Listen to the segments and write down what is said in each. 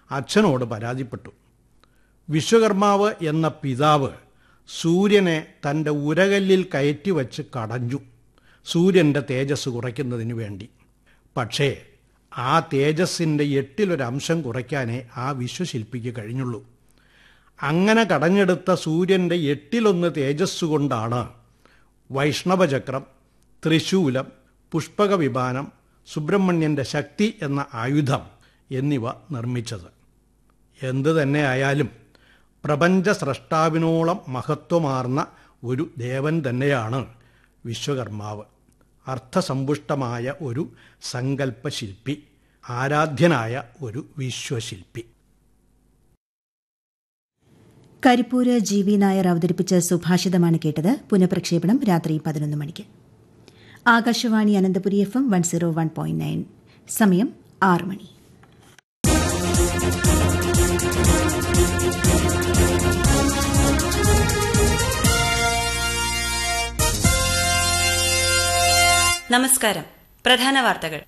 അച്ഛനോട് പരാതിപ്പെട്ടു വിശ്വകർമാവ് എന്ന പിതാവ് സൂര്യനെ തൻ്റെ ഉരകല്ലിൽ കയറ്റി വച്ച് കടഞ്ഞു സൂര്യൻ്റെ തേജസ് കുറയ്ക്കുന്നതിന് വേണ്ടി പക്ഷേ ആ തേജസ്സിൻ്റെ എട്ടിലൊരംശം കുറയ്ക്കാനേ ആ വിശ്വശില്പിക്ക് കഴിഞ്ഞുള്ളൂ അങ്ങനെ കടഞ്ഞെടുത്ത സൂര്യൻ്റെ എട്ടിലൊന്ന് തേജസ് കൊണ്ടാണ് വൈഷ്ണവചക്രം ത്രിശൂലം പുഷ്പക വിമാനം സുബ്രഹ്മണ്യൻ്റെ ശക്തി എന്ന ആയുധം എന്നിവ നിർമ്മിച്ചത് എന്തു തന്നെ ആയാലും പ്രപഞ്ച സ്രഷ്ടാവിനോളം മഹത്വമാർന്ന ഒരു ദേവൻ തന്നെയാണ് വിശ്വകർമാവ് അർത്ഥസമ്പുഷ്ടമായ ഒരു സങ്കല്പശില്പി ആരാധ്യനായ ഒരു വിശ്വശില്പി കരിപ്പൂര് ജി വി നായർ അവതരിപ്പിച്ച സുഭാഷിതമാണ് കേട്ടത് പുനഃപ്രക്ഷേപണം രാത്രി പതിനൊന്ന് മണിക്ക് Akashvani Ananthapuri F M one zero one point nine സമയം ആറ് മണി നമസ്കാരം പ്രധാന വാർത്തകൾ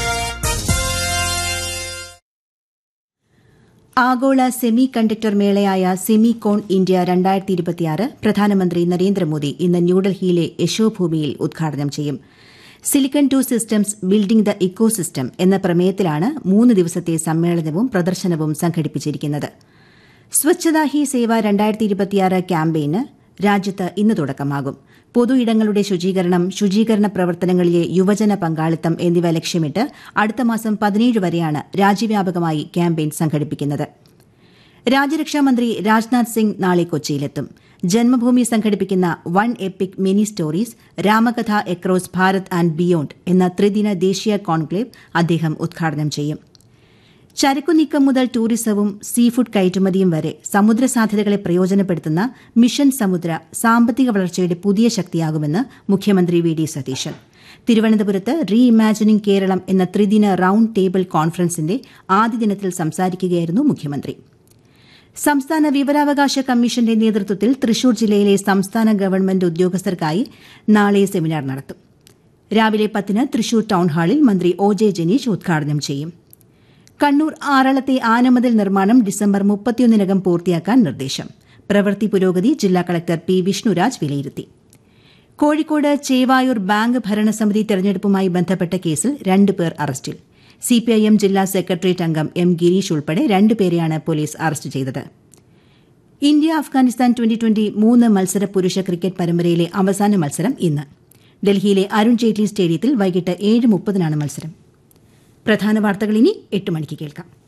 ആഗോള സെമി കണ്ടക്ടർ മേളയായ സെമികോൺ ഇന്ത്യ രണ്ടായിരത്തി ഇരുപത്തിയാറ് പ്രധാനമന്ത്രി നരേന്ദ്രമോദി ഇന്ന് ന്യൂഡൽഹിയിലെ യശോഭൂമിയിൽ ഉദ്ഘാടനം ചെയ്യും silicon to systems building the ecosystem എന്ന പ്രമേയത്തിലാണ് മൂന്ന് ദിവസത്തെ സമ്മേളനവും പ്രദർശനവും സംഘടിപ്പിച്ചിരിക്കുന്നത് സ്വച്ഛതാ ഹി സേവ രണ്ടായിരത്തി ഇരുപത്തിയാറ് ക്യാമ്പയിന് രാജ്യത്ത് ഇന്ന് തുടക്കമാകും പൊതു ഇടങ്ങളുടെ ശുചീകരണം ശുചീകരണ പ്രവർത്തനങ്ങളിലെ യുവജന പങ്കാളിത്തം എന്നിവ ലക്ഷ്യമിട്ട് അടുത്ത മാസം പതിനേഴ് വരെയാണ് രാജ്യവ്യാപകമായി ക്യാമ്പയിൻ സംഘടിപ്പിക്കുന്നത് രാജ്യരക്ഷാമന്ത്രി രാജ്നാഥ് സിംഗ് നാളെ കൊച്ചിയിലെത്തും ജന്മഭൂമി സംഘടിപ്പിക്കുന്ന one epic mini stories Ramakatha across Bharat and beyond എന്ന ത്രിദിന ദേശീയ കോൺക്ലേവ് അദ്ദേഹം ഉദ്ഘാടനം ചെയ്യും ചരക്കുനീക്കം മുതൽ ടൂറിസവും സീഫുഡ് കയറ്റുമതിയും വരെ സമുദ്ര സാധ്യതകളെ പ്രയോജനപ്പെടുത്തുന്ന മിഷൻ സമുദ്ര സാമ്പത്തിക വളർച്ചയുടെ പുതിയ ശക്തിയാകുമെന്ന് മുഖ്യമന്ത്രി വി ഡി സതീശൻ തിരുവനന്തപുരത്ത് റീ ഇമാജിനിംഗ് കേരളം എന്ന ത്രിദിന റൌണ്ട് ടേബിൾ കോൺഫറൻസിന്റെ ആദ്യ ദിനത്തിൽ സംസാരിക്കുകയായിരുന്നു മുഖ്യമന്ത്രി സംസ്ഥാന വിവരാവകാശ കമ്മീഷന്റെ നേതൃത്വത്തിൽ തൃശൂർ ജില്ലയിലെ സംസ്ഥാന ഗവൺമെന്റ് ഉദ്യോഗസ്ഥർക്കായി നാളെ സെമിനാർ നടത്തും രാവിലെ പത്തിന് തൃശൂർ ടൌൺ ഹാളിൽ മന്ത്രി ഒ ജെ ജനീഷ് ഉദ്ഘാടനം ചെയ്യും കണ്ണൂർ ആറളത്തെ ആനമതിൽ നിർമ്മാണം ഡിസംബർ മുപ്പത്തിയൊന്നിനകം പൂർത്തിയാക്കാൻ നിർദ്ദേശം പ്രവൃത്തി പുരോഗതി ജില്ലാ കളക്ടർ പി വിഷ്ണുരാജ് വിലയിരുത്തി കോഴിക്കോട് ചേവായൂർ ബാങ്ക് ഭരണസമിതി തെരഞ്ഞെടുപ്പുമായി ബന്ധപ്പെട്ട കേസിൽ രണ്ടുപേർ അറസ്റ്റിൽ സിപിഐഎം ജില്ലാ സെക്രട്ടേറിയറ്റ് അംഗം എം ഗിരീഷ് ഉൾപ്പെടെ രണ്ടുപേരെയാണ് പോലീസ് അറസ്റ്റ് ചെയ്തത് ഇന്ത്യ അഫ്ഗാനിസ്ഥാൻ ട്വന്റി ട്വന്റി മൂന്ന് മത്സര പുരുഷ ക്രിക്കറ്റ് പരമ്പരയിലെ അവസാന മത്സരം ഇന്ന് ഡൽഹിയിലെ അരുൺ ജെയ്റ്റ്ലി സ്റ്റേഡിയത്തിൽ വൈകിട്ട് ഏഴ് മുപ്പതിനാണ് മത്സരം പ്രധാന വാർത്തകൾ ഇനി എട്ട് മണിക്ക് കേൾക്കാം